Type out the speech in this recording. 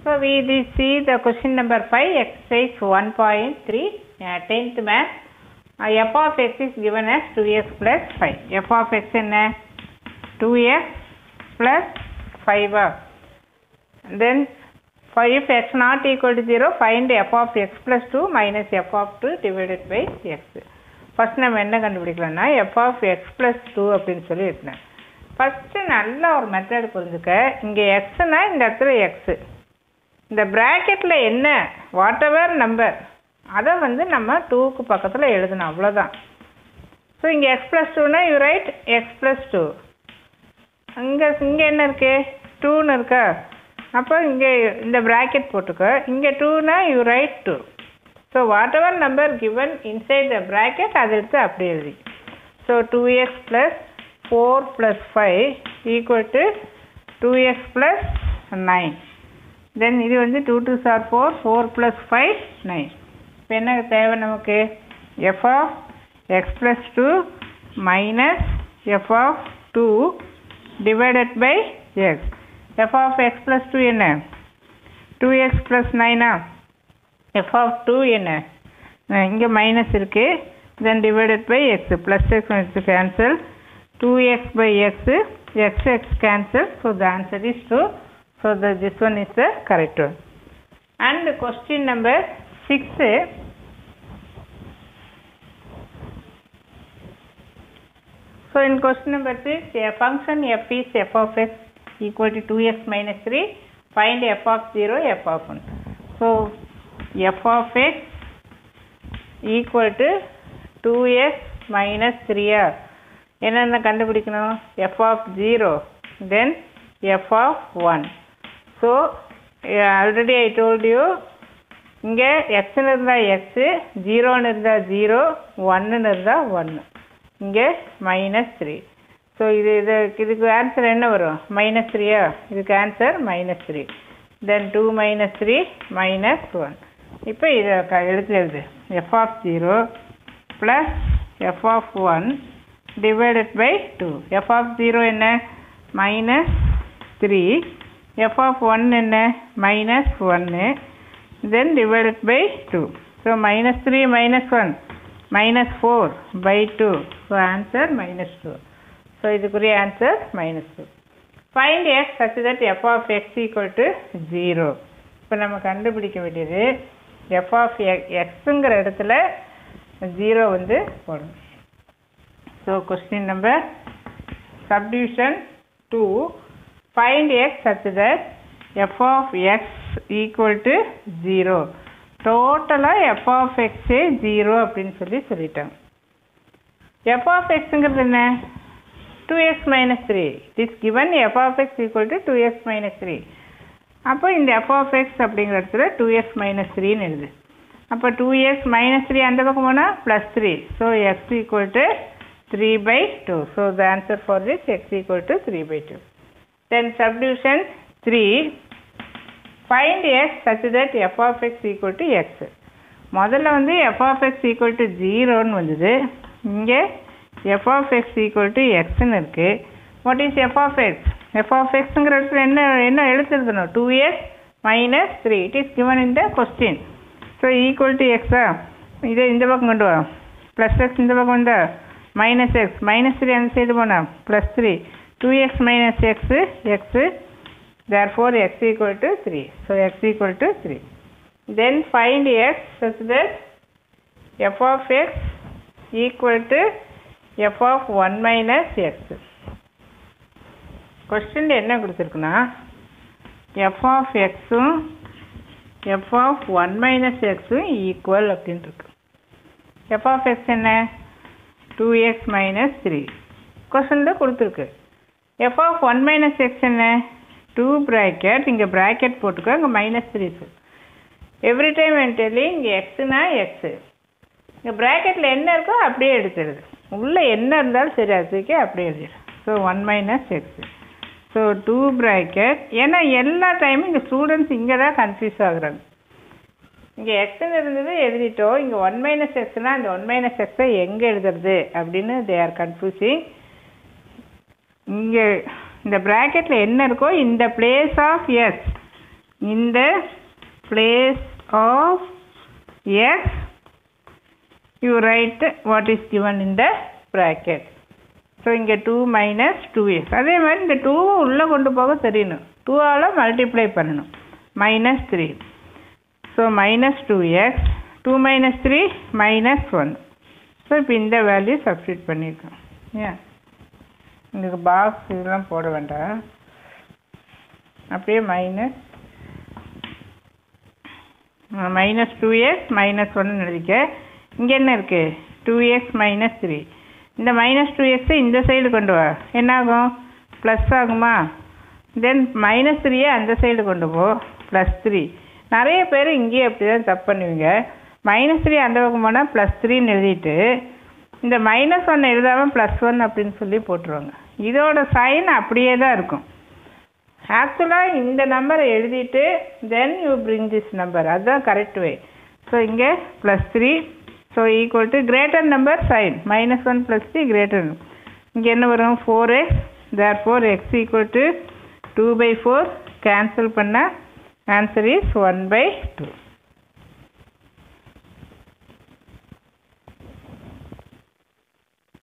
So we did see the question number 5 exercise 1.3 uh, 10th math uh, f of x is given as 2x plus 5 f of x என்ன 2x plus 5 ah then for if x not equal to 0 find f of x plus 2 minus f of 2 divided by x first நம்ம என்ன கண்டுபிடிக்கலாம்னா f of x plus 2 அப்படின்னு சொல்லி இருக்கேன் first நல்ல ஒரு method புரிஞ்சுக்க இங்க எக்ஸ்னா இந்த இடத்துல எக்ஸ் இந்த பிராக்கெட்ல என்ன வாட் எவர் நம்பர் அதை வந்து நம்ம டூக்கு பக்கத்துல எழுதணும் அவ்வளோதான் ஸோ இங்கே எக்ஸ் ப்ளஸ் டூனா you right x plus two அங்கே இங்கே என்ன இருக்கு டூன்னு இருக்கா அப்போ இங்கே இந்த பிராக்கெட் போட்டுக்கோ இங்கே டூனா you right two so whatever number given inside the bracket அதை எடுத்து அப்படி எழுதி so two x plus four plus five equal to two x plus nine then இது வந்து two two sir four four plus five nine இப்போ என்ன தேவை நமக்கு f of x plus two minus f of two divided by x f of x plus two என்ன two x plus நைனா F of two என்ன இங்கே minus இருக்குது then divided by x plus x x cancel two x by x x x cancel so the answer is two So the, this one is the correct one. And question number 6. So in question number 6, a function f is f of x equal to 2x minus 3. Find f of 0, f of 1. So f of x equal to 2x minus 3 என்னென்ன கண்டுபிடிக்கணும் f of 0 then f of 1 so already I told you இங்கே எக்ஸ்னு இருந்தால் x ஜீரோன்னு இருந்தால் zero ஒன்னுன்னு இருந்தால் ஒன்று இங்கே மைனஸ் த்ரீ ஸோ இது இது இதுக்கு ஆன்சர் என்ன வரும் மைனஸ் த்ரீயா இதுக்கு answer minus three then two minus three minus one இப்போ இதை க எடுத்து எழுது f of zero plus f of one divided by two f of zero என்ன மைனஸ் த்ரீ f of 1 என்ன minus 1 then divided by 2 so minus 3 minus 1 minus 4 by 2 so answer minus 2 so இதுக்குரிய answer minus 2 find x such that f of x equal to 0 இப்போ நம்ம கண்டுபிடிக்க வேண்டியது f of xங்கிற இடத்துல 0 வந்து போடணும் so question number subdivision 2 find x such that f of x equal to 0 டோட்டலாக f of x zero அப்படின்னு சொல்லி சொல்லிட்டாங்க f of xங்கிறது என்ன two x minus three it is given f of x equal to two x minus three அப்போ இந்த F of X அப்படிங்கிற இடத்துல டூ எக்ஸ் மைனஸ் த்ரீன்னு எழுது அப்போ டூ எக்ஸ் மைனஸ் த்ரீ அந்த பக்கம் போனால் plus three so x equal to three by two so the answer for this x equal to three by two then subdivision 3 find x such that f of x equal to x முதல்ல வந்து f of x equal to 0ன்னு வந்தது இங்கே f of x equal to xன்னு இருக்கு what is f of x f of xங்கிற இடத்துல என்ன என்ன எழுத்துருந்தணும் 2x minus 3 it is given in the question so equal to x ஆ இதை இந்த பக்கம் கொண்டு வா plus x இந்த பக்கம் வந்தா minus x minus 3 அந்த சைடு போனா plus 3 2x minus x x therefore x equal to 3 so x equal to 3 then find x such that f of x equal to f of 1 minus x question என்ன கொடுத்துருக்குன்னா f of x um f of 1 minus x um equal அப்படின்னு இருக்கு f of x என்ன 2x minus 3 கொஸ்டினில் கொடுத்துருக்கு f of 1 minus x என்ன 2 bracket இங்கே bracket போட்டுக்கோ இங்கே minus 3 சொல் எவ்ரி டைம் when telling இங்கே எக்ஸ்னா எக்ஸு இங்கே ப்ராக்கெட்டில் என்ன இருக்கோ அப்படியே எடுத்துடுது உள்ளே என்ன இருந்தாலும் சரி அதுக்கே அப்படியே எழுதிடு so one minus x so two bracket ஏன்னா எல்லா டைமும் இங்கே ஸ்டூடெண்ட்ஸ் இங்கே தான் கன்ஃபியூஸ் ஆகுறாங்க இங்கே எக்ஸ்ன்னு இருந்தது எழுதிட்டோம் இங்கே ஒன் மைனஸ் எக்ஸ்னால் அந்த ஒன் மைனஸ் எக்ஸை எங்கே எழுதுறது அப்படின்னு தே ஆர் கன்ஃபியூசிங் இங்கே இந்த ப்ராக்கெட்டில் என்ன இருக்கோ இந்த place of x in the place of x you write what is given in the bracket so இங்கே டூ மைனஸ் டூ எக்ஸ் அதே மாதிரி இந்த டூவும் உள்ளே கொண்டு போக தெரியணும் டூவால் மல்டிப்ளை பண்ணணும் minus three so minus two x two minus three minus one so இப்போ இந்த வேல்யூ சப்ஸ்டியூட் பண்ணியிருக்கோம் ஏன் உங்களுக்கு பாக்ஸ் இதெல்லாம் போட வேண்டாம் அப்படியே minus minus two x minus ஒன்னு எழுதிக்க இங்கே என்ன இருக்குது டூ எக்ஸ் மைனஸ் த்ரீ இந்த மைனஸ் டூ எக்ஸை இந்த சைடு கொண்டு வா என்ன ஆகும் ப்ளஸ் ஆகுமா தென் மைனஸ் த்ரீயை அந்த சைடு கொண்டு போ ப்ளஸ் த்ரீ நிறைய பேர் இங்கேயே அப்படி தான் தப்பு பண்ணுவீங்க மைனஸ் த்ரீ அந்த பக்கம் போனால் ப்ளஸ் த்ரீன்னு எழுதிட்டு இந்த மைனஸ் ஒன் எழுதாமல் ப்ளஸ் ஒன் அப்படின்னு சொல்லி போட்டுருவாங்க இதோட சைன் அப்படியே தான் இருக்கும் ஆக்சுவலாக இந்த நம்பரை எழுதிட்டு then you bring this number அதுதான் கரெக்ட் வே ஸோ இங்கே plus three so equal to greater number sign minus one plus three greater இங்கே என்ன வரும் four x there four x equal to two by four cancel பண்ணால் answer is one by two